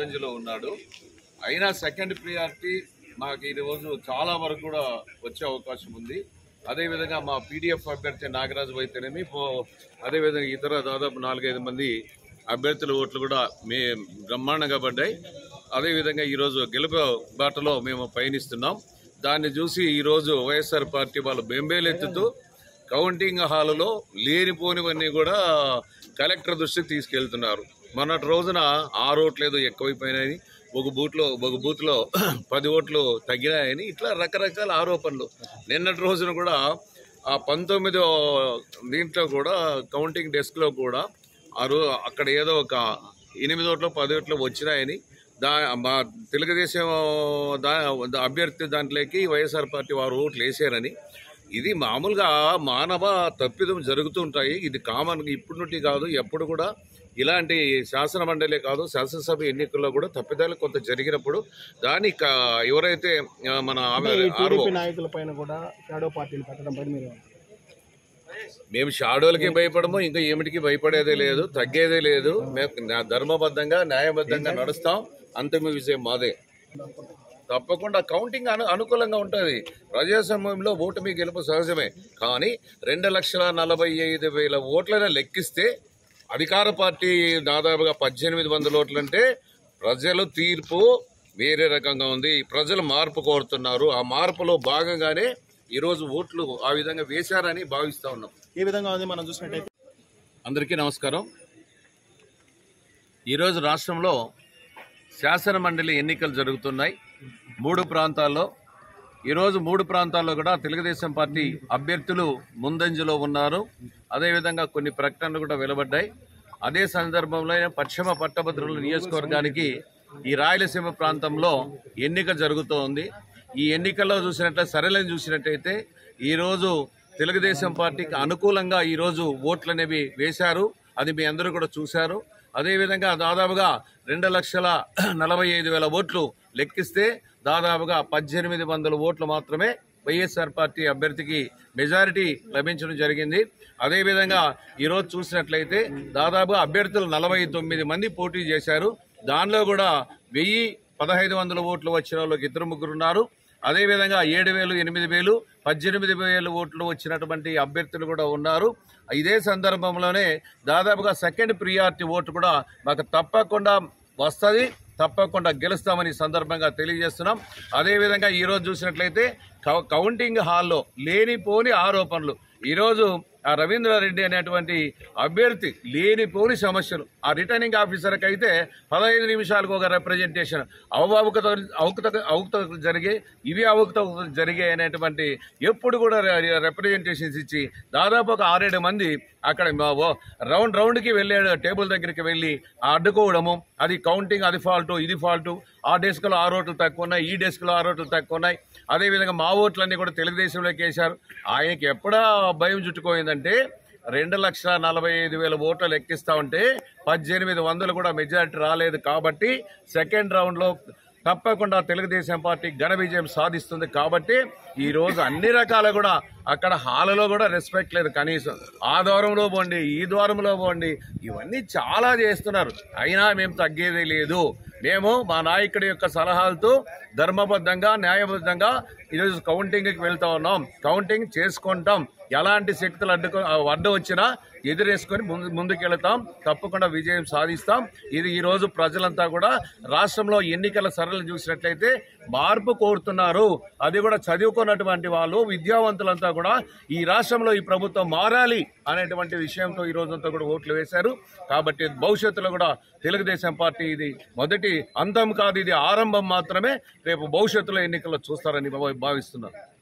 ముందంజలో ఉన్నాడు అయినా సెకండ్ ప్రియారిటీ మాకు ఈ రోజు చాలా వరకు కూడా వచ్చే అవకాశం ఉంది అదేవిధంగా మా పీడిఎఫ్ అభ్యర్థి నాగరాజు అయితేనేమి పో- అదేవిధంగా ఇతర దాదాపు నాలుగైదు మంది అభ్యర్థుల ఓట్లు కూడా మే బ్రహ్మాండంగా పడ్డాయి అదేవిధంగా ఈరోజు గెలుపు బాటలో మేము పయనిస్తున్నాం దాన్ని చూసి ఈరోజు వైఎస్ఆర్ పార్టీ వాళ్ళు బెంబేలెత్తుతూ కౌంటింగ్ హాలులో లేనిపోనివన్నీ కూడా కలెక్టర్ దృష్టికి తీసుకెళ్తున్నారు మొన్నటి రోజున ఆరు ఓట్లు ఏదో ఎక్కువైపోయినాయని ఒక బూత్లో ఒక బూత్లో పది ఓట్లు తగ్గినాయని ఇట్లా రకరకాల ఆరోపణలు నిన్నటి రోజున కూడా ఆ పంతొమ్మిదో దీంట్లో కూడా కౌంటింగ్ డెస్క్లో కూడా ఆ రో అక్కడ ఏదో ఒక ఎనిమిది ఓట్లు పది ఓట్లు వచ్చినాయని దా మా తెలుగుదేశం దా అభ్యర్థి దాంట్లోకి వైఎస్ఆర్ పార్టీ వారు ఓట్లు వేసారని ఇది మామూలుగా మానవ తప్పిదం జరుగుతుంటాయి ఇది కామన్ ఇప్పుడు నుండి కాదు ఎప్పుడు కూడా ఇలాంటి శాసన మండలే కాదు శాసనసభ ఎన్నికల్లో కూడా తప్పిదాలు కొంత జరిగినప్పుడు దాన్ని క- ఎవరైతే ఆ, మన ఆమె ఆర్ఓ టీడీపీ నాయకుల పైన కూడా షాడో పార్టీలు పెట్టడం పైన మీరు మేము షాడోలకి భయపడము ఇంకా ఏమిటికి భయపడేదే లేదు తగ్గేదే లేదు మేము నా- ధర్మబద్ధంగా న్యాయబద్ధంగా నడుస్తాం అంతిమ విజయం మాదే తప్పకుండా కౌంటింగ్ అను అనుకూలంగా ఉంటుంది ప్రజాస్వామ్యంలో ఓటమి గెలుపు సహజమే కానీ రెండు లక్షల నలభై ఐదు వేల ఓట్లను లెక్కిస్తే అధికార పార్టీ దాదాపుగా పద్దెనిమిది వందల ఓట్లంటే ప్రజల తీర్పు వేరే రకంగా ఉంది ప్రజలు మార్పు కోరుతున్నారు ఆ మార్పులో భాగంగానే ఈరోజు ఓట్లు ఆ విధంగా వేశారని భావిస్తా ఉన్నాం ఏ విధంగా ఉంది మనం చూసినట్టయితే అందరికీ నమస్కారం ఈరోజు రాష్ట్రంలో శాసన మండలి ఎన్నికలు జరుగుతున్నాయి మూడు ప్రాంతాల్లో ఈరోజు మూడు ప్రాంతాల్లో కూడా తెలుగుదేశం పార్టీ అభ్యర్థులు ముందంజలో ఉన్నారు అదేవిధంగా కొన్ని ప్రకటనలు కూడా వెలువడ్డాయి అదే సందర్భంలో పశ్చిమ పట్టభద్రుల నియోజకవర్గానికి ఈ రాయలసీమ ప్రాంతంలో ఎన్నిక జరుగుతోంది ఈ ఎన్నికల్లో చూసినట్లయితే సరళని చూసినట్టయితే ఈరోజు తెలుగుదేశం పార్టీకి అనుకూలంగా ఈరోజు ఓట్లు అనేవి వేశారు అది మీ అందరూ కూడా చూశారు అదేవిధంగా దాదాపుగా రెండు లక్షల నలభై ఐదు వేల ఓట్లు లెక్కిస్తే దాదాపుగా పద్దెనిమిది వందల ఓట్లు మాత్రమే వైఎస్ఆర్ పార్టీ అభ్యర్థికి మెజారిటీ లభించడం జరిగింది అదేవిధంగా ఈరోజు చూసినట్లయితే దాదాపు అభ్యర్థులు నలభై తొమ్మిది మంది పోటీ చేశారు దానిలో కూడా వెయ్యి పదహైదు వందల ఓట్లు వచ్చిన వాళ్ళకి ఇద్దరు ముగ్గురు ఉన్నారు అదేవిధంగా ఏడు వేలు ఎనిమిది వేలు పద్దెనిమిది వేలు ఓట్లు వచ్చినటువంటి అభ్యర్థులు కూడా ఉన్నారు ఇదే సందర్భంలోనే దాదాపుగా సెకండ్ ప్రియారిటీ ఓటు కూడా మాకు తప్పకుండా వస్తుంది తప్పకుండా గెలుస్తామని ఈ సందర్భంగా తెలియజేస్తున్నాం అదేవిధంగా ఈరోజు చూసినట్లయితే కౌ- కౌంటింగ్ హాల్లో లేనిపోని ఆరోపణలు ఈరోజు ఆ రవీంద్రారెడ్డి అనేటువంటి అభ్యర్థి లేనిపోని సమస్యలు ఆ రిటర్నింగ్ ఆఫీసర్కి అయితే పదహైదు నిమిషాలకు ఒక రిప్రజెంటేషన్ అవకత అవకత అవకతవకలు జరిగే ఇవి అవకతవకలు జరిగాయి అనేటువంటి ఎప్పుడు కూడా రిప్రజెంటేషన్స్ ఇచ్చి దాదాపు ఒక ఆరేడు మంది అక్కడ మా- ఓ రౌండ్ రౌండ్కి వెళ్ళే టేబుల్ దగ్గరికి వెళ్ళి ఆ అడ్డుకోవడము అది కౌంటింగ్ అది ఫాల్ట్ ఇది ఫాల్ట్ ఆ డెస్క్లో ఆ రోట్లు తక్కువ ఉన్నాయి ఈ డెస్క్లో ఆ రోట్లు తక్కువ ఉన్నాయి అదేవిధంగా మా ఓట్లన్నీ కూడా తెలుగుదేశంలోకి వేశారు ఆయనకి ఎప్పుడా భయం చుట్టుకోయిందంటే రెండు లక్షల నలభై ఐదు వేల ఓట్లు లెక్కిస్తా ఉంటే పద్దెనిమిది వందలు కూడా మెజారిటీ రాలేదు కాబట్టి సెకండ్ రౌండ్లో తప్పకుండా తెలుగుదేశం పార్టీ ఘన విజయం సాధిస్తుంది కాబట్టి ఈ రోజు అన్ని రకాల కూడా అక్కడ హాలలో కూడా రెస్పెక్ట్ లేదు కనీసం ఆ ద్వారంలో పోండి ఈ ద్వారంలో పోండి ఇవన్నీ చాలా చేస్తున్నారు అయినా మేము తగ్గేది లేదు మేము మా నాయకుడి యొక్క సలహాలతో ధర్మబద్ధంగా న్యాయబద్ధంగా ఈరోజు కౌంటింగ్కి వెళ్తా ఉన్నాం కౌంటింగ్ చేసుకుంటాం ఎలాంటి శక్తులు అడ్డుకో అడ్డు వచ్చినా ఎదురేసుకొని ముందు ముందుకెళ్తాం తప్పకుండా విజయం సాధిస్తాం ఇది ఈ రోజు ప్రజలంతా కూడా రాష్ట్రంలో ఎన్నికల సరళి చూసినట్లయితే మార్పు కోరుతున్నారు అది కూడా చదువుకున్నటువంటి వాళ్ళు విద్యావంతులంతా కూడా ఈ రాష్ట్రంలో ఈ ప్రభుత్వం మారాలి అనేటువంటి విషయంతో ఈ రోజంతా కూడా ఓట్లు వేశారు కాబట్టి భవిష్యత్తులో కూడా తెలుగుదేశం పార్టీ ఇది మొదటి అంతం కాదు ఇది ఆరంభం మాత్రమే రేపు భవిష్యత్తులో ఎన్నికల్లో చూస్తారని భావిస్తున్నాను